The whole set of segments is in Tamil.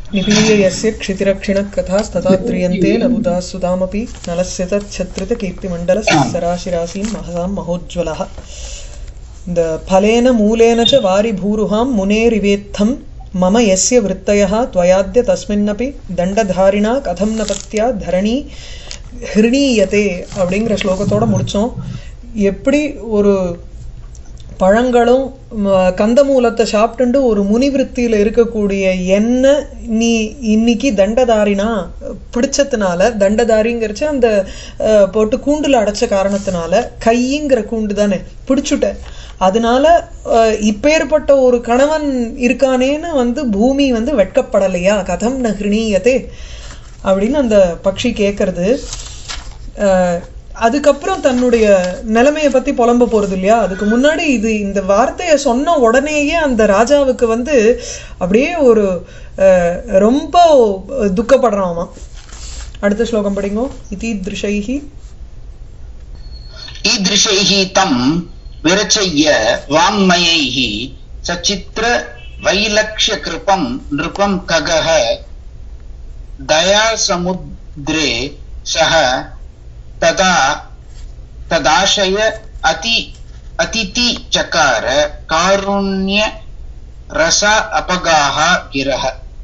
निपीय यस्य क्षितिरक्षिणः कथास्तथा द्रियन्ते नबुधाः सुतामपि नलस्य तच्छत्रितकीर्तिमण्डलस्य सराशिरासीं महसां महोज्ज्वलः இந்த फलेन मूलेन च वारि भूरुहां मुनेरिवेत्थं मम यस्य वृत्तयः त्वयाद्य तस्मिन्नपि தண்டதாரிணா கதம் ந பத்யா தரணி ஹிருணீயதே அப்படிங்கிற ஸ்லோகத்தோட முடிச்சோம் எப்படி ஒரு பழங்களும் ம, கந்தமூலத்தை சாப்பிட்டுண்டு ஒரு முனிவிருத்தியில் இருக்கக்கூடிய என்ன நீ இன்னைக்கு தண்டதாரினா பிடிச்சதுனால தண்டதாரிங்கிறச்ச அந்த அஹ், போட்டு கூண்டுல அடைச்ச காரணத்தினால கைங்கிற கூண்டு தானே பிடிச்சுட்ட அதனால அஹ், இப்பேற்பட்ட ஒரு கணவன் இருக்கானேன்னு வந்து பூமி வந்து வெட்கப்படலையா கதம் நகிருணீயதே அப்படின்னு அந்த பக்ஷி கேட்கறது அஹ், அதுக்கப்புறம் தன்னுடைய நிலைமையை பத்தி புலம்ப போறது இல்லையா அதுக்கு முன்னாடி இது இந்த வார்த்தையை சொன்ன உடனேயே அந்த ராஜாவுக்கு வந்து அப்படியே ஒரு அஹ், ரொம்ப துக்கப்படுறான் அவன் அடுத்த ஸ்லோகம் படிங்கோ இதீத்ருஷைஹி ईदृशैः तं विरचय्य वाङ्मयैः सचित्र वैलक्ष्यकृपं नृपं खगः दयासमुद्रे सः तदा तदाशय अति अतिथि चकार कारुण्य रस अपगाः गिरः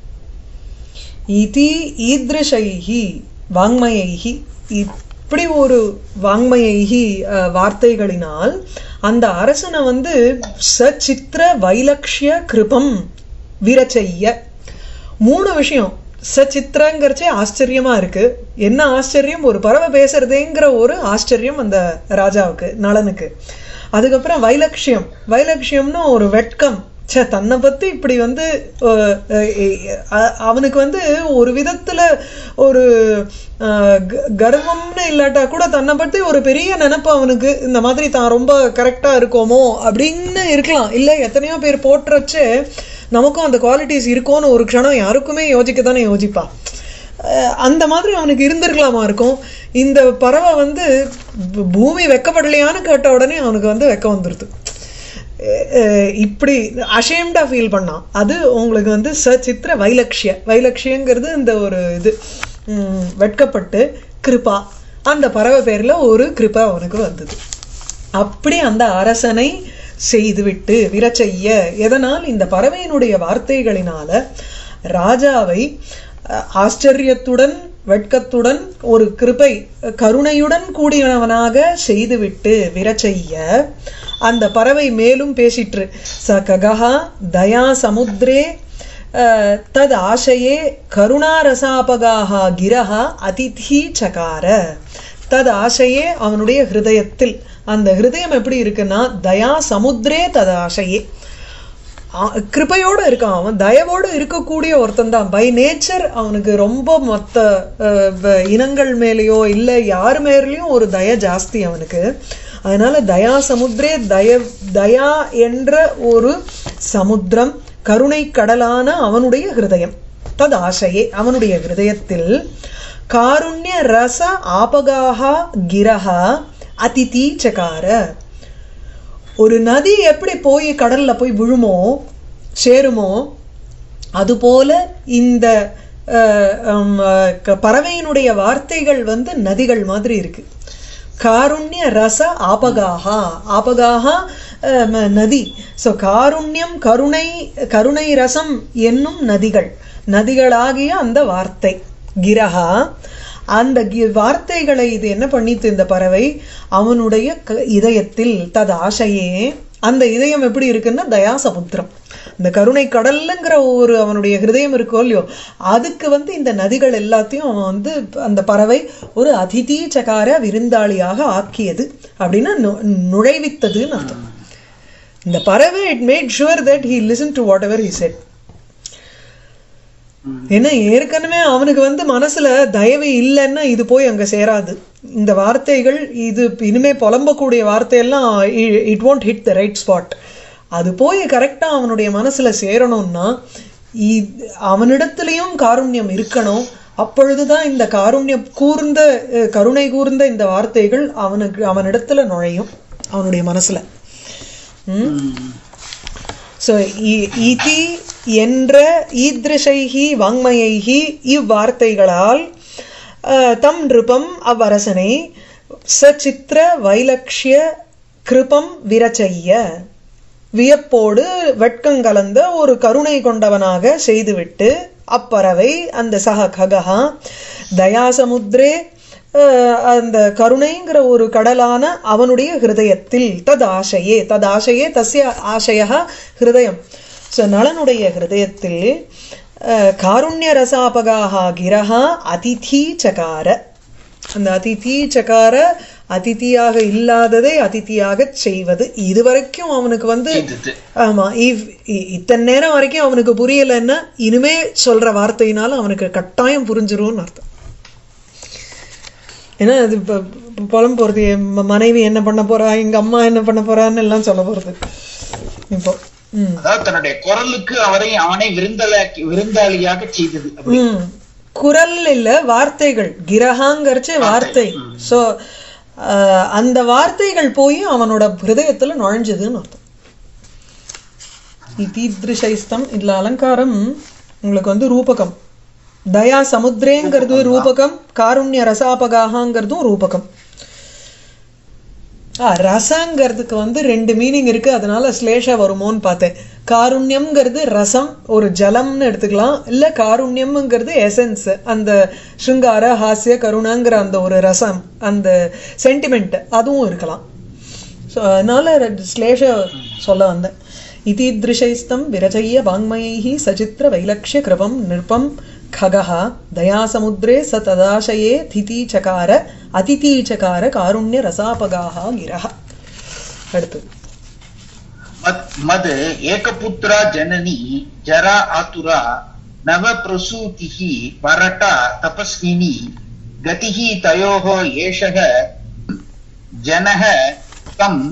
இதி ஈத்ருஷைஹி வாங்மயைஹி இப்படி ஒரு வாங்மயைஹி அஹ், வார்த்தைகளினால் அந்த அரசனை வந்து சச்சித்திர வைலக்ஷ்ய கிருபம் விரச்செய்ய மூணு விஷயம் சச்சித்திரங்கிறச்சே ஆச்சரியமா இருக்கு என்ன ஆச்சரியம் ஒரு பறவை பேசுறதேங்கிற ஒரு ஆச்சரியம் அந்த ராஜாவுக்கு நளனுக்கு அதுக்கப்புறம் வைலக்ஷ்யம் வைலக்ஷ்யம்னு ஒரு வெட்கம் ச்சே தன்னை பத்தி இப்படி வந்து அஹ், அஹ், அஹ், அவனுக்கு வந்து ஒரு விதத்துல ஒரு அஹ், க- கர்வம்னு இல்லாட்டா கூட தன்னை பத்தி ஒரு பெரிய நினைப்பு அவனுக்கு இந்த மாதிரி தான் ரொம்ப கரெக்டா இருக்கோமோ அப்படின்னு இருக்கலாம் இல்ல எத்தனையோ பேர் போட்டுறச்சே நமக்கும் அந்த குவாலிட்டிஸ் இருக்கோன்னு ஒரு க்ஷணம் யாருக்குமே யோசிக்க தானே யோசிப்பா அஹ் அந்த மாதிரி அவனுக்கு இருந்திருக்கலாமா இருக்கும் இந்த பறவை வந்து பூ- பூமி வெக்கப்படலையான்னு கேட்ட உடனே அவனுக்கு வந்து வெக்க வந்துருது அஹ் இப்படி அஷேம்டா ஃபீல் பண்ணான் அது உங்களுக்கு வந்து சச்சித்திர வைலக்ஷ்ய வைலக்ஷ்யங்கிறது இந்த ஒரு இது உம், வெட்கப்பட்டு கிருபா அந்த பறவை பேர்ல ஒரு கிருபா அவனுக்கு வந்தது அப்படி அந்த அரசனை செய்துவிட்டு விரச்செய்ய எதனால் இந்த பறவையினுடைய வார்த்தைகளினால ராஜாவை அஹ், ஆச்சரியத்துடன் வெட்கத்துடன் ஒரு கிருபை கருணையுடன் கூடியவனாக செய்துவிட்டு விரச்செய்ய அந்த பறவை மேலும் பேசிற்று ச ககா தயா சமுத்திரே அஹ், தத் ஆசையே கருணாரசாபகாக கிரஹா அதிதி சகார தத் ஆசையே அவனுடைய ஹிருதயத்தில் அந்த ஹிருதயம் எப்படி இருக்குன்னா தயா சமுத்திரே தத் ஆசையே ஆ- கிருபையோட இருக்கான் அவன் தயவோடு இருக்கக்கூடிய ஒருத்தன் தான் பை நேச்சர் அவனுக்கு ரொம்ப மொத்த அஹ், வ- இனங்கள் மேலேயோ இல்லை யார் மேலேயும் ஒரு தய ஜாஸ்தி அவனுக்கு அதனால தயா சமுத்திரே தய தயா என்ற ஒரு சமுத்திரம் கருணை கடலான அவனுடைய ஹிருதயம் தது ஆசையே அவனுடைய ஹிருதயத்தில் காருண்ய ரச ஆபகாஹா கிரஹா அதிதி சகார ஒரு நதி எப்படி போய் கடல்ல போய் விழுமோ சேருமோ அதுபோல இந்த அஹ், ஹம், அஹ், க- பறவையினுடைய வார்த்தைகள் வந்து நதிகள் மாதிரி இருக்கு காருண்ய ரச ஆபகாஹா ஆபகாஹா அஹ், ம- நதி ஸோ காருண்யம் கருணை கருணை ரசம் என்னும் நதிகள் நதிகளாகிய அந்த வார்த்தை கிரஹா அந்த கி- வார்த்தைகளை இது என்ன பண்ணித்து இந்த பறவை அவனுடைய க- இதயத்தில் தது ஆசையே அந்த இதயம் எப்படி இருக்குன்னா தயா சமுத்திரம் இந்த கருணை கடல்லுங்கிற ஒரு அவனுடைய ஹிருதயம் இருக்கோ இல்லையோ அதுக்கு வந்து இந்த நதிகள் எல்லாத்தையும் அவன் வந்து அந்த பறவை ஒரு அதிதி சகார விருந்தாளியாக ஆக்கியது அப்படின்னா நு- நுழைவித்ததுன்னு அர்த்தம் இந்த பறவை it made sure that he listen to whatever he said ஏன்னா ஏற்கனவே அவனுக்கு வந்து மனசுல தயவு இல்லைன்னா இது போய் அங்க சேராது இந்த வார்த்தைகள் இது இனிமே புலம்பக்கூடிய வார்த்தையெல்லாம் it won't hit the right spot அது போய் கரெக்டா அவனுடைய மனசுல சேரணும்னா இ- அவனிடத்திலையும் காருண்யம் இருக்கணும் அப்பொழுதுதான் இந்த காருண்யம் கூர்ந்த அஹ், கருணை கூர்ந்த இந்த வார்த்தைகள் அவனுக்கு அவனிடத்துல நுழையும் அவனுடைய மனசுல ம் ஸோ இதி என்ற ஈத்ருஷைஹி வாங்மயைஹி இவ்வார்த்தைகளால் அஹ், தம் நிருபம் அவ்வரசனை சச்சித்திர வைலக்ஷ்ய கிருபம் விரச்சைய வியப்போடு வெட்கங்கலந்த ஒரு கருணை கொண்டவனாக செய்துவிட்டு அப்பறவை அந்த சக ககா தயாசமுத்ரே அஹ், அந்த கருணைங்கிற ஒரு கடலான அவனுடைய ஹிருதயத்தில் தத் ஆசையே தத் ஆசையே தஸ்ய ஆசைய ஹிருதயம் ஸோ நளனுடைய ஹிருதயத்தில் அஹ், காருண்ய ரசாபகாக கிரஹா அதிதி சகார அந்த அதிதி சகார அதிதியாக இல்லாததை அதிதியாக செய்வது இதுவரைக்கும் அவனுக்கு வந்து செய்தது ஆமா இவ்- இ- இத்தனை நேரம் வரைக்கும் அவனுக்கு புரியலைன்னா இனிமே சொல்ற வார்த்தையினால அவனுக்கு கட்டாயம் புரிஞ்சிரும்னு அர்த்தம் ஏன்னா அது இப்ப இப்ப புலம் போறது என் ம- மனைவி என்ன பண்ண போறா எங்க அம்மா என்ன பண்ண போறான்னு எல்லாம் சொல்ல போறது இப்போ ம் அதாவது தன்னுடைய குரலுக்கு அவரை அவனை விருந்தாளி விருந்தாளியாக செய்தது அப்படி. ம் குரல் இல்ல வார்த்தைகள் கிரகாங்கிறச்சு வார்த்தை சோ அந்த வார்த்தைகள் போய் அவனோட ஹிருதயத்துல நுழைஞ்சதுன்னு அர்த்தம் இதீத்ரிஷைஸ்தம் இதுல அலங்காரம் உங்களுக்கு வந்து ரூபகம் தயா சமுத்திரேங்கிறது ரூபகம் காருண்ய ரசாபகாகங்கிறதும் ரூபகம் ஆ ரசங்கிறதுக்கு வந்து ரெண்டு மீனிங் இருக்கு அதனால ஸ்லேஷா வருமோன்னு பார்த்தேன் காருண்யம்ங்கிறது ரசம் ஒரு ஜலம்னு எடுத்துக்கலாம் இல்ல காருண்யம்ங்கிறது எசன்ஸ் அந்த ஸ்ருங்கார ஹாஸ்ய கருணாங்கிற அந்த ஒரு ரசம் அந்த சென்டிமெண்ட் அதுவும் இருக்கலாம் ஸோ அதனால ரெண்டு ஸ்லேஷ சொல்ல வந்தேன் இதீத்ருஷைஸ்தம் விரஜய்ய வாங்மயைः சச்சித்திர வைலக்ஷ்ய கிருபம் நிருபம் खगः दयासमुद्रे स तदाशये திதீச்சகார அதிதீச்சகார காருண்ய ரசாபகாக கிரஹ அடுத்து மத் மத் ஏகபுத்ரா ஜனனி ஜரா ஆத்துரா நவ பிரசூதிः வரட்டா தபஸ்வினி கதிः தயோः ஏஷः जनः தம்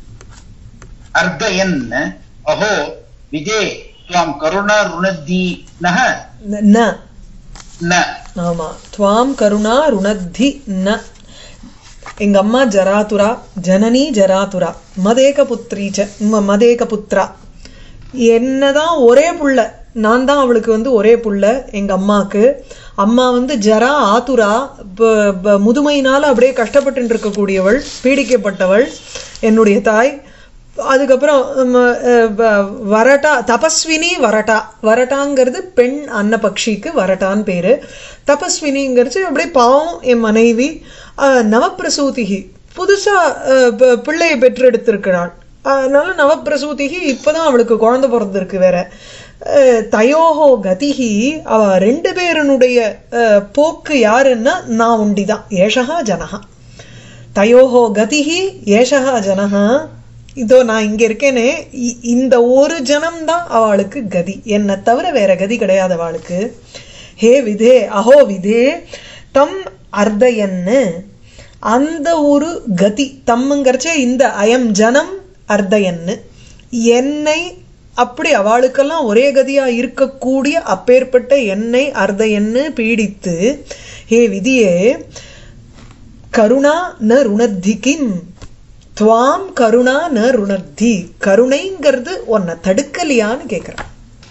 அர்த்தயன் அஹோ விஜே त्वां கருணா ருணத்தி நஹ ந ந ஆமா துவாம் கருணா ருணத்தி ந எங்க அம்மா ஜராதுரா ஜனனி ஜராதுரா மதேக புத்ரீச்ச ம- மதேக புத்ரா என்னதான் ஒரே புள்ள நான் தான் அவளுக்கு வந்து ஒரே புள்ள எங்க அம்மாக்கு அம்மா வந்து ஜரா ஆத்துரா ப- ப- முதுமையினால அப்படியே கஷ்டப்பட்டு இருக்கக்கூடியவள் பீடிக்கப்பட்டவள் என்னுடைய தாய் அதுக்கப்புறம் ம, அஹ், வ- வரட்டா தபஸ்வினி வரட்டா வரட்டாங்கிறது பெண் அன்னபக்ஷிக்கு வரட்டான்னு பேரு தபஸ்வினிங்கிறது அப்படியே பாவம் என் மனைவி அஹ், நவப்பிரசூதிகி புதுசா அஹ், ப- பிள்ளையை பெற்றெடுத்திருக்கிறாள் அதனால நவப்பிரசூதிகி இப்பதான் அவளுக்கு குழந்தை பிறந்திருக்கு வேற அஹ், தயோஹோ கதிகி அவ ரெண்டு பேரனுடைய அஹ், போக்கு யாருன்னா நான் உண்டிதான் ஏஷகா ஜனகா தயோஹோ கதிஹி ஏஷகா ஜனஹா இதோ நான் இங்க இருக்கேனே இ- இந்த ஒரு ஜனம் தான் அவளுக்கு கதி என்னை தவிர வேற கதி கிடையாது அவளுக்கு ஹே விதே அஹோ விதே தம் அர்த்தயன்னு அந்த ஒரு கதி தம்முங்கிறச்சே இந்த அயம் ஜனம் அர்த்தயன்னு என்னை அப்படி அவளுக்கெல்லாம் ஒரே கதியா இருக்கக்கூடிய அப்பேற்பட்ட என்னை அர்த்தயன்னு பீடித்து ஹே விதியே கருணா ந ருணத்தி கிம் துவாம் கருணா ந ருணத்தி கருணைங்கிறது உன்னை தடுக்கலையான்னு கேக்குறான்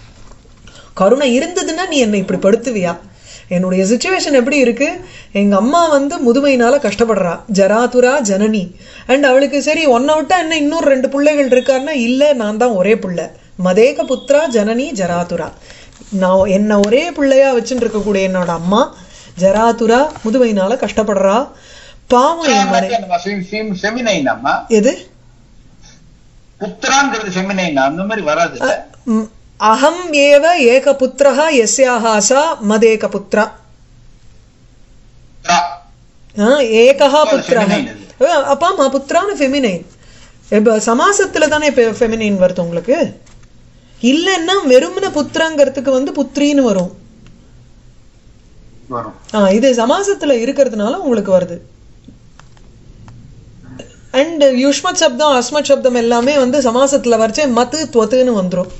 கருணை இருந்ததுன்னா நீ என்னை இப்படி படுத்துவியா என்னுடைய சுச்சுவேஷன் எப்படி இருக்கு எங்க அம்மா வந்து முதுமையினால கஷ்டப்படுறா ஜராதுரா ஜனனி அண்ட் அவளுக்கு சரி ஒன்னை விட்டா என்ன இன்னொரு ரெண்டு பிள்ளைகள் இருக்காருன்னா இல்ல நான் தான் ஒரே புள்ள மதேக புத்ரா ஜனனி ஜராதுரா நான் என்ன ஒரே பிள்ளையா வச்சுட்டு இருக்கக்கூடிய என்னோட அம்மா ஜராதுரா முதுமையினால கஷ்டப்படுறா பாவம் என் மனை ஃபெமினைன் அம்மா எது புத்திராங்கிறது ஃபெமினைன் அந்த மாதிரி வராது இல்ல ம், அகம் ஏவ ஏக புத்திரஹ யஸ்யாஹா சா மதேக புத்ரா புத்ரா. ஆ, ஏகஹா அது புத்திரஹ feminine ஆ, அப்பா அம்மா புத்திரான்னு ஃபெமினைன் இப்ப சமாசத்துல தானே இப்ப ஃபெமினைன் வருது உங்களுக்கு இல்லைன்னா வெறுமன புத்திரங்கிறதுக்கு வந்து புத்ரின்னு வரும் வரும் ஆ இது சமாசத்துல இருக்கிறதுனால உங்களுக்கு வருது அண்ட் யுஷ்மத் சப்தம் அஸ்மத் சப்தம் எல்லாமே வந்து சமாசத்துல வரைச்சே மத்து துவத்துன்னு வந்துரும்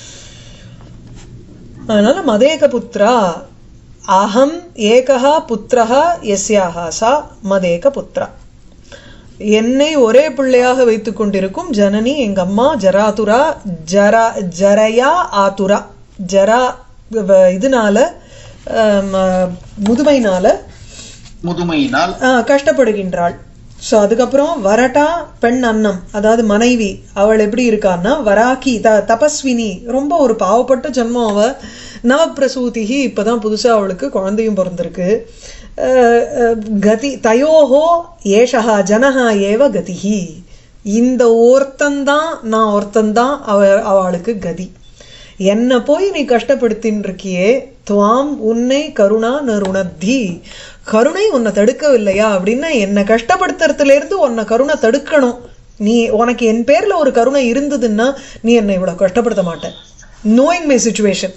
அதனால மதேக புத்ரா அகம் ஏகஹா புத்திரஹா யஸ்யாஹா சா மதேக புத்ரா என்னை ஒரே பிள்ளையாக வைத்துக் கொண்டிருக்கும் ஜனனி எங்க அம்மா ஜராதுரா ஜரா ஜரயா ஆதுரா ஜரா வ- இதனால ஆம், முதுமைனால முதுமையினால் ஆ, கஷ்டப்படுகின்றாள் ஸோ அதுக்கப்புறம் வரட்டா பெண் அன்னம் அதாவது மனைவி அவள் எப்படி இருக்கான்னா வராக்கி த தபஸ்வினி ரொம்ப ஒரு பாவப்பட்ட ஜென்மம் அவ நவப்பிரசூதிகி இப்பதான் புதுசா அவளுக்கு குழந்தையும் பிறந்திருக்கு அஹ், அஹ், கதி தயோஹோ ஏஷா ஜனஹா ஏவ கதிஹி இந்த ஒருத்தன்தான் நான் ஒருத்தன்தான் அவ அவளுக்கு கதி என்னை போய் நீ கஷ்டப்படுத்தின்னு இருக்கியே துவாம் உன்னை கருணா நருணத்தி கருணை உன்னை தடுக்கவில்லையா அப்படின்னா என்னை கஷ்டப்படுத்துறதுல இருந்து உன்னை கருணை தடுக்கணும் நீ உனக்கு என் பேர்ல ஒரு கருணை இருந்ததுன்னா நீ என்னை இவ்வளவு கஷ்டப்படுத்த மாட்ட நோயிங் மை சுச்சுவேஷன்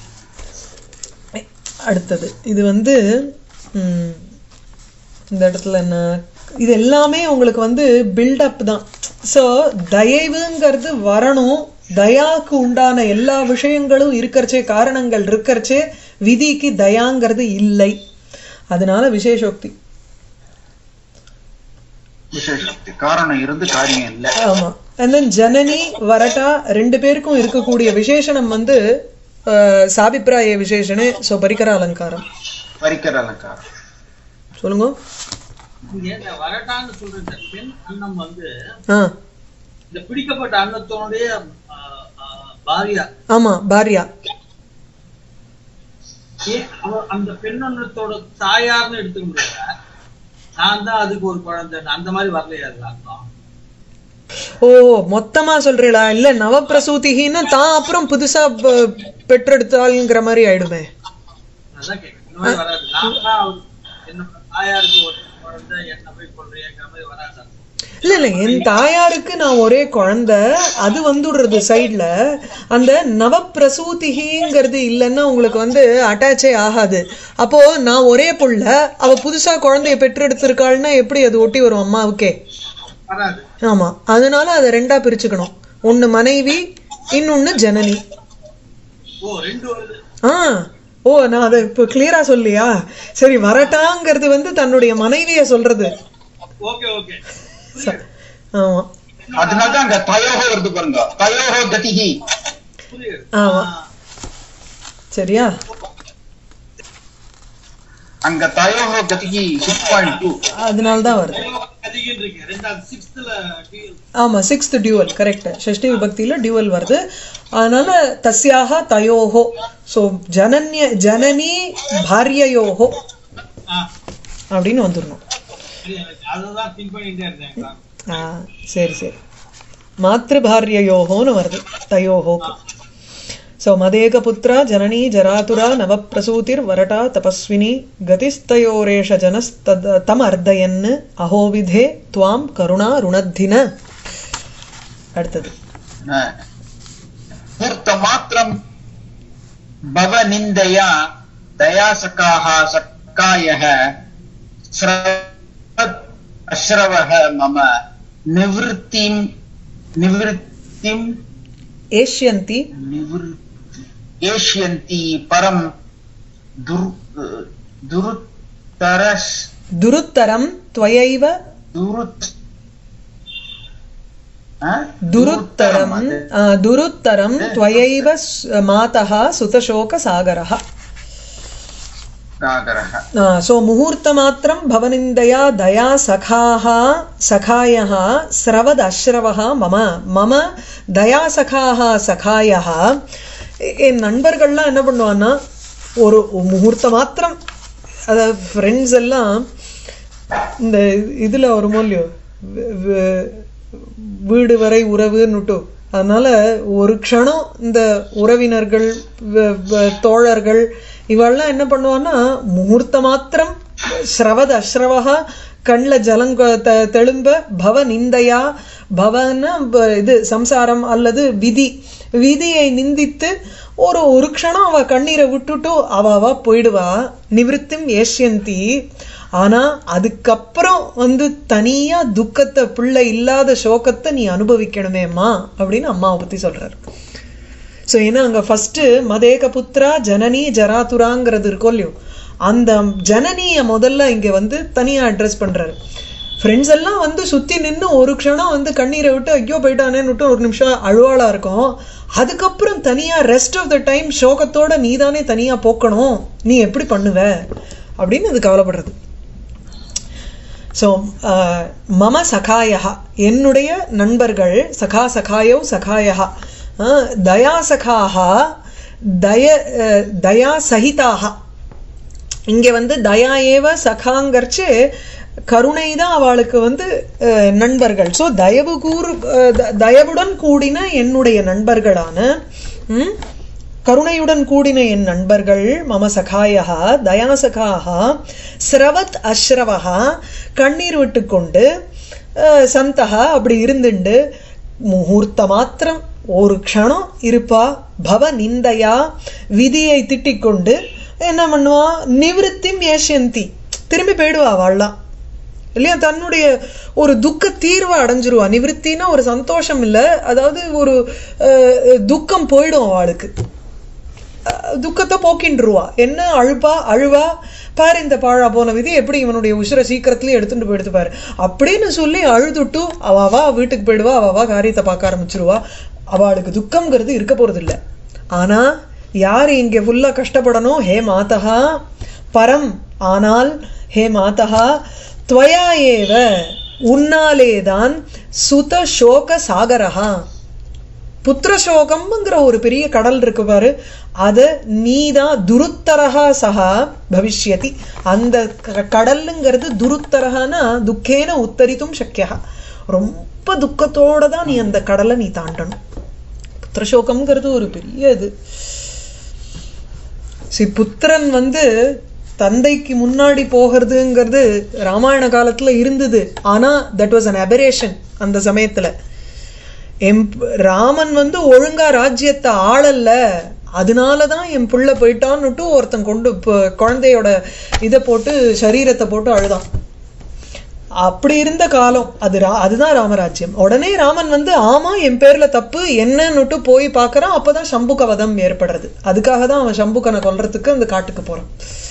அடுத்தது இது வந்து ம், இந்த இடத்துல என்ன இது எல்லாமே உங்களுக்கு வந்து பில்டப் தான் ஸோ தயவுங்கிறது வரணும் தயாக்கு உண்டான எல்லா விஷயங்களும் இருக்கறச்சே காரணங்கள் இருக்கறச்சே விதிக்கு தயாங்கிறது இல்லை அதனால விசேஷோக்தி விசேஷக்தி காரணம் இருந்து காரியம் இல்லை ஆமா and then ஜனனி வரட்டா ரெண்டு பேருக்கும் இருக்கக்கூடிய விசேஷணம் வந்து அஹ், சாபிப்ராய விசேஷனே ஸோ பரிகர அலங்காரம் பரிக்கர அலங்காரம் சொல்லுங்க இங்க இந்த வரட்டான்னு சொல்ற இந்த பெண் அன்னம் வந்து ஆ இந்த பிடிக்கப்பட்ட அன்னத்தோடைய ஆ, ஆ, பாரியா ஆமா பாரியா ஏன் அவ அந்த பெண் அன்னத்தோட தாயார்னு எடுத்துக்க முடியாது நான் தான் அதுக்கு ஒரு குழந்தை அந்த மாதிரி வரலையா அது அர்த்தம் ஓ மொத்தமா சொல்றீங்களா இல்ல நவப்பிரசூதிகின்னு தான் அப்புறம் புதுசா ப- பெற்றெடுத்தாளுங்கிற மாதிரி ஆயிடுமே அதான் கேட்கறேன் இந்த மாதிரி வராது நான் தான் அவர் என்னோட தாயாருக்கு ஒரு குழந்தை என்ன போய் கொள்றேங்கிற மாதிரி வராது அர்த்தம். இல்ல இல்ல என் தாயாருக்கு நான் ஒரே குழந்தை அது வந்துடுறது சைடுல அந்த நவப்பிரசூதிகிங்கிறது இல்லைன்னா உங்களுக்கு வந்து அட்டாச்சே ஆகாது அப்போ நான் ஒரே புள்ள அவ புதுசா குழந்தைய பெற்றெடுத்திருக்காள்னா எப்படி அது ஒட்டி வரும் அம்மாவுக்கே வராது ஆமா அதனால அதை ரெண்டா பிரிச்சுக்கணும் ஒண்ணு மனைவி இன்னொன்னு ஜனனி ஓ ரெண்டு வருது ஆ ஓ நான் அதை இப்போ கிளியரா சொல்லியா சரி வரட்டாங்கிறது வந்து தன்னுடைய மனைவிய சொல்றது ஓகே ஓகே ஆமா அதனாலதான் அங்க தயோகோ வருது பாருங்க தயோகோ கதிகி புரியுது ஆமா சரியா அங்க தயோகோ கதிகி சிக்ஸ் பாயிண்ட் டூ அதனால தான் வருது அதிகம் இருக்கு ரெண்டாவது சிக்ஸ்த்ல ஆமா சிக்ஸ்த் டியூவல் கரெக்ட் ஷஷ்டி விபக்தியில டியூவல் வருது அதனால தஸ்யாக தயோஹோ ஸோ ஜனன்ய ஜனனி பாரியயோஹோ அப்படின்னு வந்துடணும் அததான் திங்க் பண்ணிட்டே இருந்தேன் ஆ சரி சரி மாத்திருபாரியயோகோன்னு வருது தயோஹோக்கு ஸோ மதேக புத்திரா ஜனனி ஜராதுரா நவப்பிரசூதிர் வரட்டா தபஸ்வினி கதிஸ்தயோரேஷ ஜனஸ்தத் தம் அர்த்தயன் அஹோவிதே துவாம் கருணா ருணத்தின அடுத்தது பூர்த்த மாத்திரம் பவ நிந்தயா தயாசகாக சக்காயः ஸ்ரவத் அஸ்ரவः மம நிவృత్తిம் நிவృత్తిம் ஏஷ்யந்தி நிவృత్తి ஏஷ்யந்தி பரம் துர் துருத்தரஸ் துருத்தரம் துவயைவ துருத் ஆ? துருத்தரம் ஆ, துருத்தரம் துவயைவ ஸ்- மாதः சுதசோக சாகரः சாகரः सो मुहूर्तमात्रं भवनिन्दया दया सखाः सखायः स्रवदश्रवः मम मम दया சகாஹ சகாயः என் நண்பர்கள்லாம் என்ன பண்ணுவான்னா ஒரு முகூர்த்த மாத்திரம் அத ஃப்ரெண்ட்ஸ் எல்லாம் இந்த இதுல ஒரு மூலியோ வீடு வரை உறவுன்னுட்டு அதனால ஒரு க்ஷணம் இந்த உறவினர்கள் வ- வ- தோழர்கள் இவெல்லாம் என்ன பண்ணுவான்னா முகூர்த்த மாத்திரம் ஸ்ரவத அஸ்ரவகா கண்ணில் ஜலங்க த தெளும்ப பவ நிந்தையா பவன்னா ப- இது சம்சாரம் அல்லது விதி விதியை நிந்தித்து ஒரு ஒரு க்ஷணம் அவ கண்ணீரை விட்டுட்டு அவ அவ போயிடுவா நிவிருத்திம் ஏஷ்யந்தி ஆனா அதுக்கப்புறம் வந்து தனியா துக்கத்தை பிள்ளை இல்லாத சோகத்தை நீ அனுபவிக்கணுமேம்மா அப்படின்னு அம்மாவை பத்தி சொல்றாரு ஸோ ஏன்னா அங்க ஃபர்ஸ்ட் மதேக புத்ரா ஜனனி ஜராதுராங்கிறது இருக்கும் இல்லையோ அந்த ஜனனிய முதல்ல இங்க வந்து தனியா அட்ரஸ் பண்றாரு ஃப்ரெண்ட்ஸ் எல்லாம் வந்து சுத்தி நின்னு ஒரு க்ஷணம் வந்து கண்ணீரை விட்டு ஐயோ போயிட்டானேன்னு விட்டு ஒரு நிமிஷம் அழுவாளா இருக்கும் அதுக்கப்புறம் தனியா ரெஸ்ட் ஆஃப் த டைம் சோகத்தோட நீதானே தனியா போக்கணும் நீ எப்படி பண்ணுவ அப்படின்னு அது கவலைப்படுறது ஸோ மம சகாயா என்னுடைய நண்பர்கள் சகா சகாயோ சகாயா தயா சகாக தய அஹ், தயா சகிதாக இங்க வந்து தயா ஏவ சகாங்கர்ச்சு கருணை தான் அவளுக்கு வந்து அஹ், நண்பர்கள் ஸோ தயவு கூறு அஹ், த- தயவுடன் கூடின என்னுடைய நண்பர்களான ம், கருணையுடன் கூடின என் நண்பர்கள் மம சகாயா தயாசகாக ஸ்ரவத் அஸ்ரவஹா கண்ணீர் விட்டு கொண்டு அஹ், சந்தகா அப்படி இருந்துண்டு முகூர்த்த மாத்திரம் ஒரு க்ஷணம் இருப்பா பவ நிந்தையா விதியை திட்டிக் கொண்டு என்ன பண்ணுவா நிவிருத்திம் ஏஷந்தி திரும்பி போயிடுவா அவள்லாம் இல்லையா தன்னுடைய ஒரு துக்க தீர்வை அடைஞ்சிருவா நிவிருத்தினா ஒரு சந்தோஷம் இல்ல அதாவது ஒரு அஹ், துக்கம் போயிடும் அவளுக்கு அஹ், துக்கத்தை போக்கின்றுவா என்ன அழுப்பா அழுவா பாரு இந்த பாழா போன விதி எப்படி இவனுடைய உசுர சீக்கிரத்திலேயே எடுத்துட்டு போயிடுத்து பாரு அப்படின்னு சொல்லி அழுதுட்டு அவ அவா வீட்டுக்கு போயிடுவா அவ அவா காரியத்தை பார்க்க ஆரம்பிச்சிருவா அவளுக்கு துக்கம்ங்கிறது இருக்க போறது இல்ல ஆனா யார் இங்க ஃபுல்லா கஷ்டப்படணும் ஹே மாதா பரம் ஆனால் ஹே மாதா துவயா ஏவ உன்னாலேதான் சுத சோக சாகரஹா புத்திரசோகம்ங்கிற ஒரு பெரிய கடல் இருக்கு பாரு அத நீதான் துருத்தரகா சகா பவிஷ்யதி அந்த க- கடல்லுங்கிறது துருத்தரகானா துக்கேன உத்தரித்தும் சக்கியா ரொம்ப துக்கத்தோட தான் நீ அந்த கடலை நீ தாண்டணும் புத்திரசோகம்ங்கிறது ஒரு பெரிய இது சி புத்திரன் வந்து தந்தைக்கு முன்னாடி போகிறதுங்கிறது ராமாயண காலத்துல இருந்தது ஆனா தட் வாஸ் அன் அபரேஷன் அந்த சமயத்துல எம் ராமன் வந்து ஒழுங்கா ராஜ்யத்தை ஆளல்ல அதனாலதான் என் புள்ள போயிட்டான்னுட்டு ஒருத்தன் கொண்டு ப- குழந்தையோட இதை போட்டு சரீரத்தை போட்டு அழுதான் அப்படி இருந்த காலம் அது ரா- அதுதான் ராமராஜ்யம் உடனே ராமன் வந்து ஆமா என் பேர்ல தப்பு என்னன்னுட்டு போய் பார்க்கறான் அப்பதான் சம்புக வதம் ஏற்படுறது அதுக்காக தான் அவன் சம்புகனை கொல்றதுக்கு அந்த காட்டுக்கு போறான்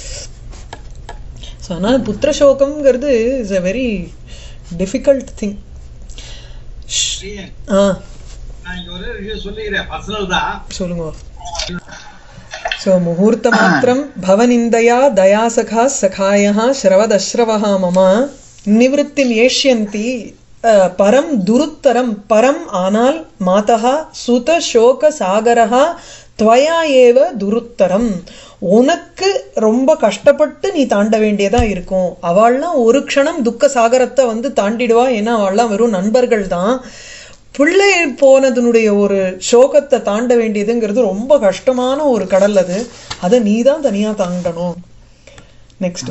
ஸோ அதனால புத்திர சோகம்ங்கிறது is a very difficult thing பிரியன், ஆ நான் இங்க ஒரே ஒரு விஷயம் சொல்லிக்கிறேன் பர்சனல் தான் சொல்லுங்க ஸோ முகூர்த்த மாத்திரம் பவனிந்தயா தயாசகா சகாயா ஸ்ரவதஸ்ரவஹா மம நிவృత్తిம் ஏஷ்யந்தி அஹ், பரம் துருத்தரம் பரம் ஆனால் மாதா சுத சோக சாகரஹா துவயா ஏவ துருத்தரம் உனக்கு ரொம்ப கஷ்டப்பட்டு நீ தாண்ட வேண்டியதா இருக்கும் அவள்லாம் ஒரு க்ஷணம் துக்க சாகரத்தை வந்து தாண்டிடுவா ஏன்னா அவள்லாம் வெறும் நண்பர்கள் தான் பிள்ளை போனதுனுடைய ஒரு சோகத்தை தாண்ட வேண்டியதுங்கிறது ரொம்ப கஷ்டமான ஒரு கடல் அது அதை நீ தான் தனியா தாண்டணும் நெக்ஸ்ட்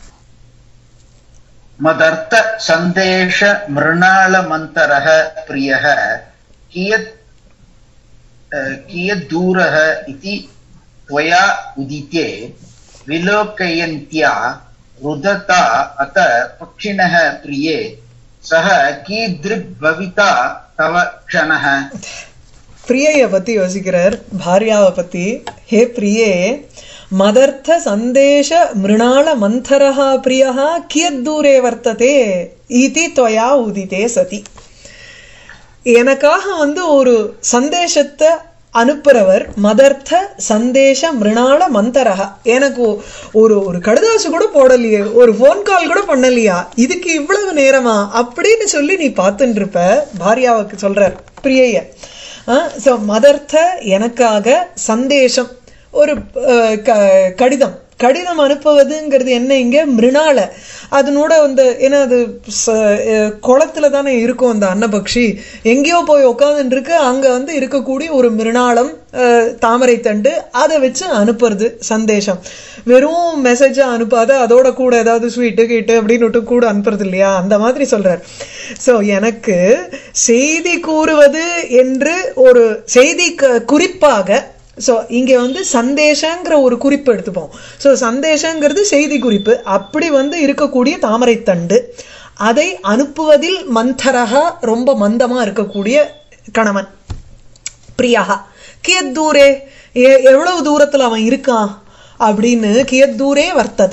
मदर्थ सन्देश मृणालमन्तरः प्रियः कियत् अ, कियद्दूरः इति त्वया उदिते विलोकयन्त्या रुदता अत पक्षिणः प्रिये सः कीदृग् भविता तव क्षणः பிரியைய பத்தி யோசிக்கிறார் பாரியாவை பத்தி ஹே பிரியே மதர்த்த சந்தேஷ மிருணாள மந்தரஹா பிரியஹா கியத் தூரே வர்த்ததே இதி துவயா உதிதே சதி எனக்காக வந்து ஒரு சந்தேஷத்தை அனுப்புறவர் மதர்த்த சந்தேஷ மிருணாள மந்தரஹா எனக்கு ஒ- ஒரு ஒரு கடுதாசு கூட போடலையே ஒரு ஃபோன் கால் கூட பண்ணலையா இதுக்கு இவ்வளவு நேரமா அப்படின்னு சொல்லி நீ பார்த்துட்டு இருப்ப பாரியாவுக்கு சொல்றார் பிரியைய ஸோ மதர்த்த எனக்காக சந்தேஷம் ஒரு அஹ், க- கடிதம் கடிதம் அனுப்புவதுங்கிறது என்ன இங்க மிருணால அதனோட வந்து ஏன்னா அது ச- அஹ், குளத்துல தானே இருக்கும் அந்த அன்னபக்ஷி எங்கேயோ போய் உட்காந்துட்டு இருக்கு அங்க வந்து இருக்கக்கூடிய ஒரு மிருணாளம் அஹ், தாமரை தண்டு அதை வச்சு அனுப்புறது சந்தேஷம் வெறும் மெசேஜா அனுப்பாத அதோட கூட ஏதாவது ஸ்வீட்டு கீட்டு அப்படின்னு கூட அனுப்புறது இல்லையா அந்த மாதிரி சொல்றார் சோ எனக்கு செய்தி கூறுவது என்று ஒரு செய்தி க- குறிப்பாக சோ இங்க வந்து சந்தேஷங்கிற ஒரு குறிப்பு எடுத்துப்போம் சோ சந்தேஷங்கிறது செய்தி குறிப்பு அப்படி வந்து இருக்கக்கூடிய தாமரை தண்டு அதை அனுப்புவதில் மந்தரகா ரொம்ப மந்தமா இருக்கக்கூடிய கணவன் பிரியா கியத் தூரே எ- எவ்வளவு தூரத்துல அவன் இருக்கான் அப்படின்னு கியத் தூரே வர்த்ததே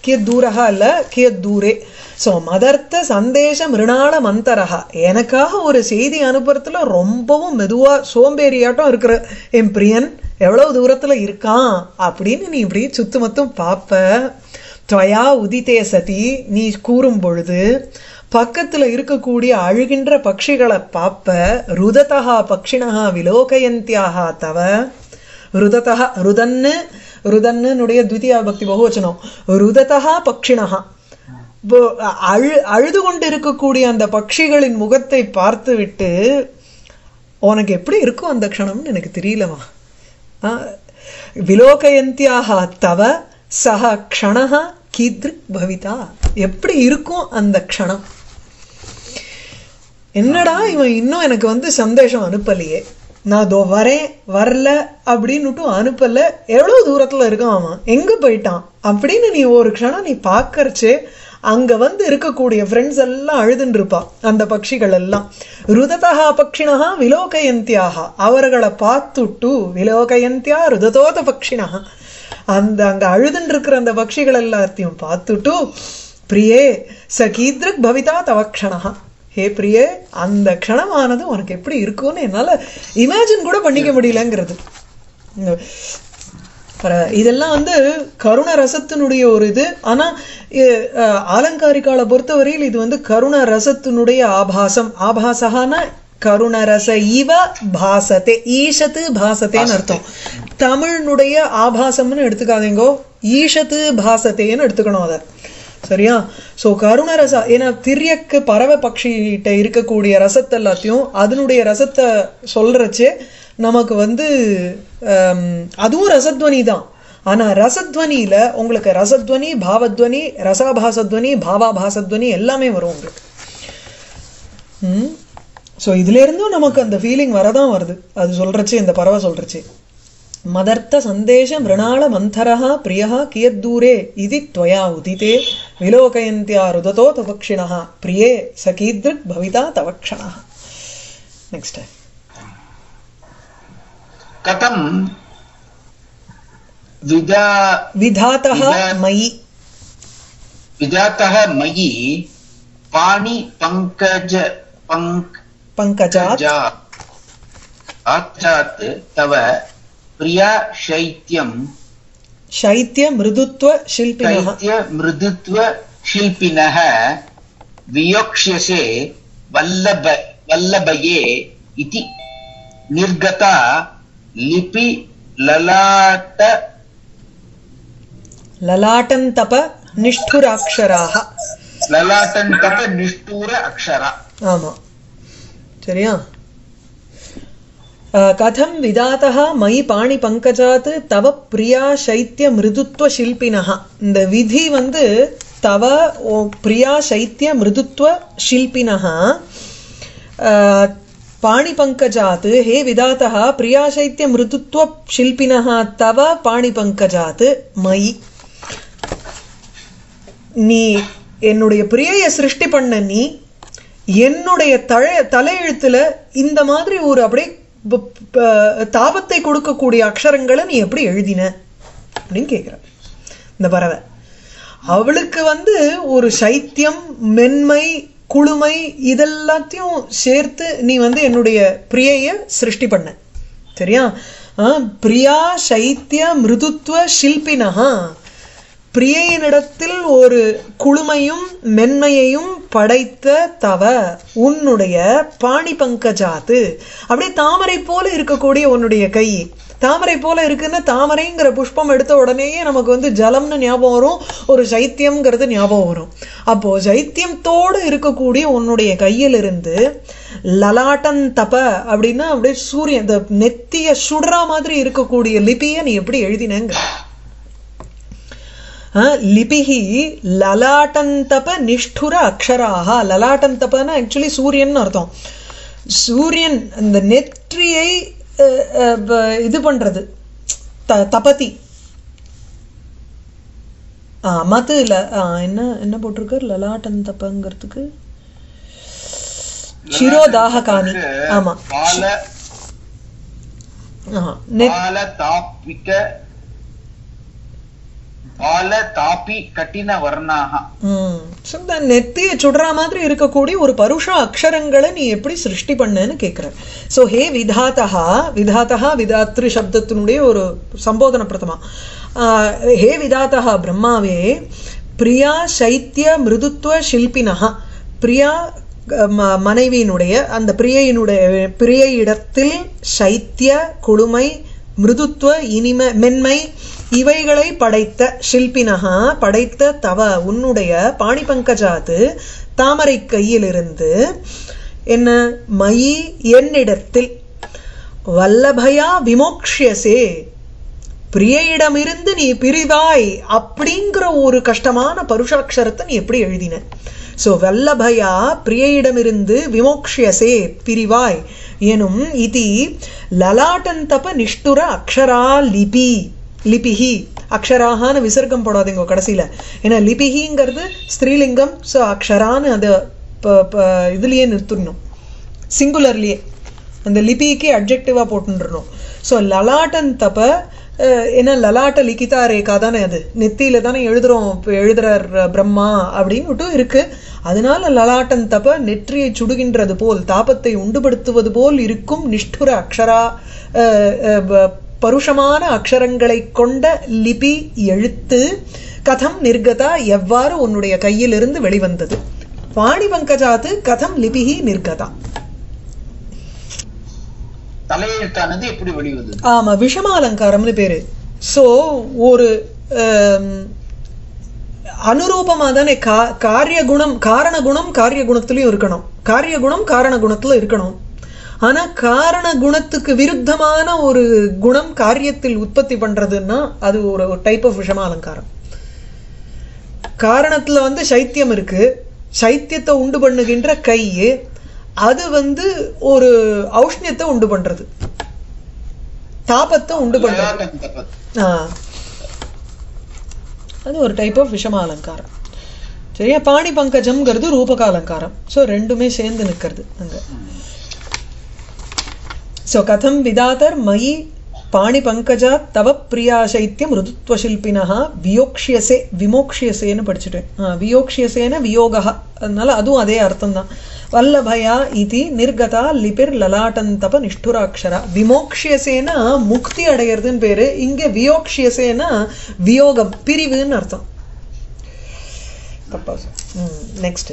கியத் தூரஹா இல்ல கியத் தூரே ஸோ மதர்த்த சந்தேஷ மிருணாள மந்தரஹா எனக்காக ஒரு செய்தி அனுப்புறதுல ரொம்பவும் மெதுவா சோம்பேறியாட்டம் இருக்கிற என் பிரியன் எவ்வளவு தூரத்துல இருக்கான் அப்படின்னு நீ இப்படி சுத்துமத்தும் பார்ப்ப துவயா உதித்தே சதி நீ கூறும் பொழுது பக்கத்துல இருக்கக்கூடிய அழுகின்ற பட்சிகளை பார்ப்ப ருததா பக்ஷிணா விலோகயந்தியாக தவ ருததா ருதன்னு ருதன்னுடைய த்விதியா பக்தி பகுவச்சனம் ருததா பக்ஷிணா இப்போ அழு அழுது கொண்டு இருக்கக்கூடிய அந்த பட்சிகளின் முகத்தை பார்த்து விட்டு உனக்கு எப்படி இருக்கும் அந்த க்ஷணம்னு எனக்கு தெரியலமா ஆ, விலோகயந்தியாக தவ சக க்ஷணः கீத்ருக் பவிதா எப்படி இருக்கும் அந்த க்ஷணம் என்னடா இவன் இன்னும் எனக்கு வந்து சந்தேஷம் அனுப்பலையே நான் இதோ வரேன் வரல அப்படின்னுட்டும் அனுப்பல எவ்வளவு தூரத்துல இருக்கான் அவன் எங்க போயிட்டான் அப்படின்னு நீ ஒரு க்ஷணம் நீ பார்க்கறச்சே அங்க வந்து இருக்கக்கூடிய ஃப்ரெண்ட்ஸ் எல்லாம் அழுதுன்னு இருப்பா அந்த பட்சிகள் எல்லாம் ருததா பக்ஷிணா விலோகயந்தியாக அவர்களை பார்த்துட்டு விலோகயந்தியா ருததோத பக்ஷிணா அந்த அங்க அழுதுன்னு இருக்கிற அந்த பட்சிகள் எல்லாத்தையும் பார்த்துட்டு பிரியே சகீத்ருக் பவிதா தவக்ஷணா ஹே பிரியே அந்த க்ஷணமானது உனக்கு எப்படி இருக்கும்னு என்னால இமேஜின் கூட பண்ணிக்க முடியலங்கிறது இந்த பர- இதெல்லாம் வந்து கருண ரசத்தினுடைய ஒரு இது ஆனா இ- அஹ், ஆலங்காரிகால பொறுத்தவரையில் இது வந்து கருண ரசத்தினுடைய ஆபாசம் ஆபாசகான கருணரச இவ பாசத்தே ஈஷத்து பாசத்தேன்னு அர்த்தம் தமிழ்னுடைய ஆபாசம்னு எடுத்துக்காதீங்கோ ஈஷத்து பாசத்தேன்னு எடுத்துக்கணும் அதை சரியா சோ கருணரச ஏன்னா திரியக்கு பறவை பட்சிகிட்ட இருக்கக்கூடிய ரசத்தை எல்லாத்தையும் அதனுடைய ரசத்தை சொல்றச்சே நமக்கு வந்து ஹம், அதுவும் ரசத்வனி தான் ஆனா ரசத்வனியில உங்களுக்கு ரசத்வனி பாவத்வனி ரசாபாசத்வனி பாவாபாசத்வனி எல்லாமே வரும் உங்களுக்கு ம் ஸோ இதுல இருந்தும் நமக்கு அந்த ஃபீலிங் வரதான் வருது அது சொல்றச்சே இந்த பறவை சொல்றச்சே மதர்த்த சந்தேஷ மிருணாள மந்தரः பிரியः கியத்தூரே இது त्वया உதிதே விலோகயந்தியா ருததோ தவக்ஷிணः பிரியே சகீத்ருக் பவிதா தவக்ஷணः நெக்ஸ்ட் कथं विदा விதாத்தः விதா- மயி विजातः मयि पाणिपङ्कज पङ्क பங்கஜாத் जा आच्चात् तव प्रिया शैत्यं சைத்திய மிருதுத்வ शिल्पिनः शैत्य मृदुत्व शिल्पिनः वियोक्ष्यसे वल्लभ वल्लभये इति निर्गता लिपि ललाट லலாட்டந்தப நிஷ்டுராட்சராக ललाटन्तप निष्ठूर अक्षरा ஆமா சரியா அஹ், கதம் விதாத்தः மயி பாணி பங்கஜாத் தவ பிரியா சைத்திய மிருதுத்வ சில்பினஹ இந்த விதி வந்து தவ ஓ பிரியா சைத்திய மிருதுத்வ சில்பினஹ அஹ், பாணி பங்கஜாத் ஹே விதாத்தः பிரியா சைத்திய மிருதுத்வ சில்பினஹ தவ பாணி பங்கஜாத் மயி நீ என்னுடைய பிரியைய சிருஷ்டி பண்ண நீ என்னுடைய தழ தலையெழுத்துல இந்த மாதிரி ஒரு அப்படியே ப- ப- தாபத்தை கொடுக்கக்கூடிய அக்ஷரங்களை நீ எப்படி எழுதின அப்படின்னு கேக்குற இந்த பறவை அவளுக்கு வந்து ஒரு சைத்தியம் மென்மை குளுமை இதெல்லாத்தையும் சேர்த்து நீ வந்து என்னுடைய பிரியைய சிருஷ்டி பண்ண சரியா ஆ, பிரியா சைத்திய மிருதுத்வ சில்பினஹா பிரியையினிடத்தில் ஒரு குளுமையும் மென்மையையும் படைத்த தவ உன்னுடைய பாணி பங்கஜாத்து அப்படியே தாமரை போல இருக்கக்கூடிய உன்னுடைய கை தாமரை போல இருக்குன்னா தாமரைங்கிற புஷ்பம் எடுத்த உடனேயே நமக்கு வந்து ஜலம்னு ஞாபகம் வரும் ஒரு சைத்தியம்ங்கிறது ஞாபகம் வரும் அப்போ சைத்தியத்தோடு இருக்கக்கூடிய உன்னுடைய கையிலிருந்து லலாட்டன் தப அப்படின்னா அப்படியே சூரியன் இந்த நெத்திய சுடுற மாதிரி இருக்கக்கூடிய லிபியை நீ எப்படி எழுதினங்க லிபிஹி லலாட்டந்தப நிஷ்டுர அக்ஷராக லலாட்டந்தபன்னா ஆக்சுவலி சூரியன் அர்த்தம் சூரியன் அந்த நெற்றியை அஹ், அஹ், ப- இது பண்றது த தபதி ஆ மது இல்ல ஆ, என்ன என்ன போட்டிருக்காரு லலாட்டந்தபங்கிறதுக்கு சிரோதாககானி ஆமா बाल ஆ, நெத் बालतात्विक बाल तापि कठिनवर्णाः ம் So, இந்த நெத்தியை சுடுற மாதிரி இருக்கக்கூடிய ஒரு பருஷ அக்ஷரங்களை நீ எப்படி சிருஷ்டி பண்ணேன்னு கேட்குற ஸோ ஹே விதாத்தகா விதாத்தகா விதாத்ரு சப்தத்தினுடைய ஒரு சம்போதன பிரதமா ஆஹ், ஹே விதாத்தகா பிரம்மாவே பிரியா சைத்திய மிருதுத்துவ சில்பினஹா பிரியா அஹ், ம- மனைவியினுடைய அந்த பிரியையினுடைய பிரியை இடத்தில் சைத்திய குளுமை மிருதுத்துவ இனிமை மென்மை இவைகளை படைத்த ஷில்பினகா படைத்த தவ உன்னுடைய பாணி பங்கஜாத்து தாமரை கையிலிருந்து என்ன மயி என்னிடத்தில் வல்லபயா விமோக்ஷியசே பிரியையிடமிருந்து நீ பிரிவாய் அப்படிங்கிற ஒரு கஷ்டமான பருஷாட்சரத்தை நீ எப்படி எழுதின சோ வல்லபயா பிரியையிடமிருந்து விமோக்ஷியசே பிரிவாய் எனும் இதி லலாட்டந்தப நிஷ்டுர அக்ஷரா லிபி லிபிஹி அக்ஷராகான்னு விசர்க்கம் போடாதீங்க கடைசியில ஏன்னா லிபிஹிங்கிறது ஸ்திரீலிங்கம் ஸோ அக்ஷரான்னு அதை ப- ப- இதுலயே நிறுத்திடணும் சிங்குலர்லயே அந்த லிபிக்கு அப்ஜெக்டிவா போட்டுருணும் ஸோ லலாட்டன் தப்ப அஹ், ஏன்னா லலாட்ட லிகிதா ரேகா தானே அது நெத்தியில தானே எழுதுறோம் இப்போ எழுதுறார் பிரம்மா அப்படின்னுட்டு இருக்கு அதனால லலாட்டன் தப்ப நெற்றியை சுடுகின்றது போல் தாபத்தை உண்டுபடுத்துவது போல் இருக்கும் நிஷ்டுர அக்ஷரா அஹ், அஹ், ப- பருஷமான அக்ஷரங்களை கொண்ட லிபி எழுத்து கதம் நிர்கதா எவ்வாறு உன்னுடைய கையிலிருந்து வெளிவந்தது பாணி பங்கஜாத்து கதம் லிபிஹி நிர்கதா தலையெழுத்தானது எப்படி வெளிவந்தது ஆமா விஷம அலங்காரம்னு பேரு சோ ஒரு ஆம், அனுரூபமா தானே கா காரிய குணம் காரண குணம் காரிய குணத்திலயும் இருக்கணும் காரிய குணம் காரண குணத்துல இருக்கணும் ஆனா காரண குணத்துக்கு விருத்தமான ஒரு குணம் காரியத்தில் உற்பத்தி பண்றதுன்னா அது ஒரு டைப் ஆஃப் விஷம அலங்காரம் காரணத்துல வந்து சைத்தியம் இருக்கு சைத்தியத்தை உண்டு பண்ணுகின்ற கை அது வந்து ஒரு ஔஷ்ணியத்தை உண்டு பண்றது தாபத்தை உண்டு பண்றது லலாட்டந்தபத். ஆ. அது ஒரு டைப் ஆஃப் விஷம அலங்காரம் சரியா பாணி பங்கஜம்ங்கிறது ரூபக அலங்காரம் ஸோ ரெண்டுமே சேர்ந்து நிற்கிறது அங்க ஸோ கதம் விதாதர் மயி பாணி பங்கஜா தவ பிரியா சைத்தியம் ருதுத்வ சில்பினஹா வியோக்ஷியசே விமோக்ஷியசேன்னு படிச்சுட்டேன் ஆ, வியோக்ஷியசேன வியோகா அதனால அதுவும் அதே அர்த்தம் தான் வல்லபயா இதி நிர்கதா லிபிர் லலாட்டந்தப நிஷ்டுராட்சரா விமோக்ஷியசேனா முக்தி அடையிறதுன்னு பேரு இங்க வியோக்ஷியசேனா வியோகம் பிரிவுன்னு அர்த்தம் தப்பா நெக்ஸ்ட்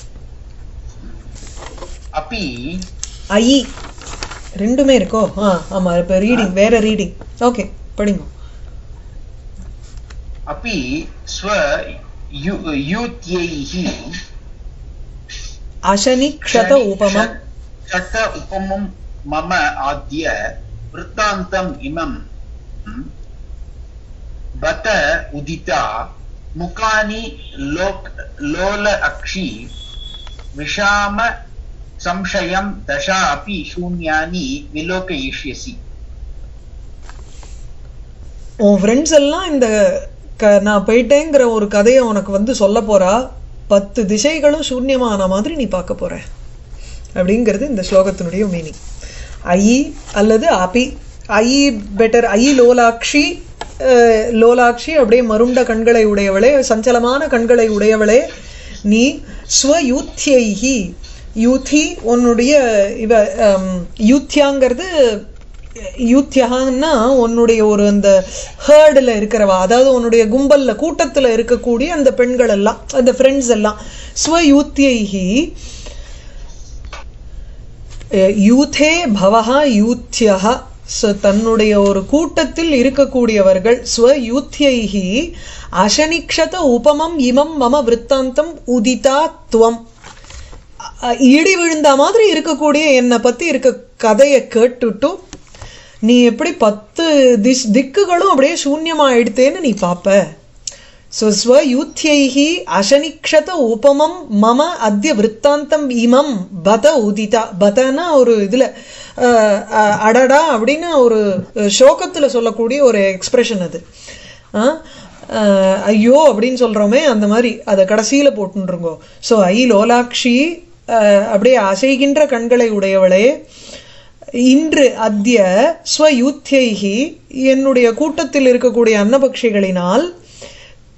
अपि ஐ ரெண்டுமே இருக்கோ ஆ ஆமா இப்ப ரீடிங் வேற ரீடிங் ஓகே படிங்க अपि स्व यु- यूत्यैः அசனிக்ஷத உபமம் षट उपमं मम आद्य वृत्तान्तम् इमं म्, बत उदिता मुखानि लोक लोल अक्षि विषाम संशयं दशा अपि शून्यानि विलोकयिष्यसि உன் ஃப்ரெண்ட்ஸ் எல்லாம் இந்த க நான் போயிட்டேங்கிற ஒரு கதையை உனக்கு வந்து சொல்ல போறா பத்து திசைகளும் சூன்யமான மாதிரி நீ பார்க்க போற அப்படிங்கிறது இந்த ஸ்லோகத்தினுடைய மீனிங் ஐ அல்லது அபி ஐ பெட்டர் ஐ லோலாக்ஷி அஹ், லோலாக்ஷி அப்படியே மருண்ட கண்களை உடையவளே சஞ்சலமான கண்களை உடையவளே நீ ஸ்வயூத்தியைஹி யூத்தி உன்னுடைய இவ ஹம், யூத்தியாங்கிறது யூத்தியகான்னா உன்னுடைய ஒரு அந்த ஹேர்டில் இருக்கிறவா அதாவது உன்னுடைய கும்பல்ல கூட்டத்துல இருக்கக்கூடிய அந்த பெண்கள் எல்லாம் அந்த ஃப்ரெண்ட்ஸ் எல்லாம் ஸ்வயூத்தியைஹி அஹ், யூதே பவஹா யூத்தியஹ ஸோ தன்னுடைய ஒரு கூட்டத்தில் இருக்கக்கூடியவர்கள் ஸ்வயூத்தியைஹி அசனிக்ஷத உபமம் இமம் மம விற்த்தாந்தம் உதிதா துவம் அ- இடி விழுந்த மாதிரி இருக்கக்கூடிய என்னை பத்தி இருக்க கதையை கேட்டுட்டும் நீ எப்படி பத்து திஷ் திக்குகளும் அப்படியே சூன்யமாயிடுத்தேன்னு நீ பாப்ப ஸோ ஸ்வயூத்தியைஹி அசனிக்ஷத உபமம் மம அத்திய விற்த்தாந்தம் இமம் பத உதிதா பதனா ஒரு இதுல அஹ், அஹ், அடடா அப்படின்னு ஒரு சோகத்துல சொல்லக்கூடிய ஒரு எக்ஸ்பிரஷன் அது ஆ? அஹ், ஐயோ அப்படின்னு சொல்றோமே அந்த மாதிரி அதை கடைசியில போட்டுருங்கோ ஸோ ஐ லோலாக்ஷி அஹ், அப்படியே அசைகின்ற கண்களை உடையவளே இன்று அத்திய ஸ்வயூத்தியைகி என்னுடைய கூட்டத்தில் இருக்கக்கூடிய அன்னபக்ஷிகளினால்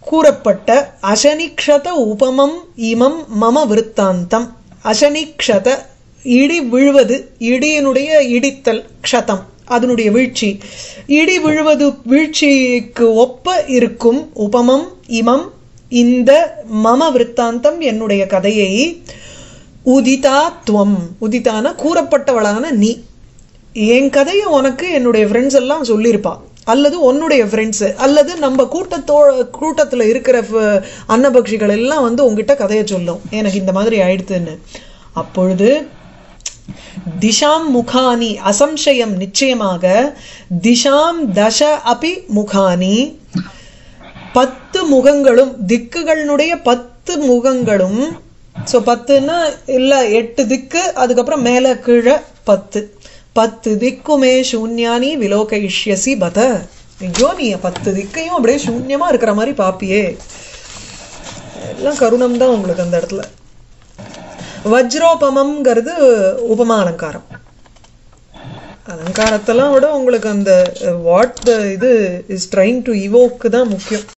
கூறப்பட்ட அசனிக்ஷத உபமம் இமம் மம விருத்தாந்தம் அசனிக்ஷத இடி விழுவது இடியினுடைய இடித்தல் க்ஷதம் அதனுடைய வீழ்ச்சி இடி விழுவது வீழ்ச்சிக்கு ஒப்ப இருக்கும் உபமம் இமம் இந்த மம விருத்தாந்தம் என்னுடைய கதையை உதிதா துவம் உதிதான கூறப்பட்டவளான நீ என் கதையை உனக்கு என்னுடைய ஃப்ரெண்ட்ஸ் எல்லாம் சொல்லியிருப்பா அல்லது உன்னுடைய ஃப்ரெண்ட்ஸு அல்லது நம்ம கூட்டத்தோ கூட்டத்தில் இருக்கிற ஃப- அன்னபக்ஷிகள் எல்லாம் வந்து உங்ககிட்ட கதையை சொல்லும் எனக்கு இந்த மாதிரி ஆயிடுத்துன்னு அப்பொழுது திஷாம் முகானி அசம்சயம் நிச்சயமாக திஷாம் தச அபி முகானி பத்து முகங்களும் திக்குகளினுடைய பத்து முகங்களும் ஸோ பத்துன்னா இல்லை எட்டு திக்கு அதுக்கப்புறம் மேலே கீழே பத்து பத்து திக்குமே சூன்யானி விலோகைஷ்யசி பத ஐயோ நீ பத்து திக்கையும் அப்படியே சூன்யமா இருக்கிற மாதிரி பாப்பியே எல்லாம் கருணம் தான் உங்களுக்கு அந்த இடத்துல வஜ்ரோபமம்ங்கிறது உபமா அலங்காரம் அலங்காரத்தெல்லாம் விட உங்களுக்கு அந்த வாட் இது இஸ் ட்ரைங் டு இவோக்கு தான் முக்கியம்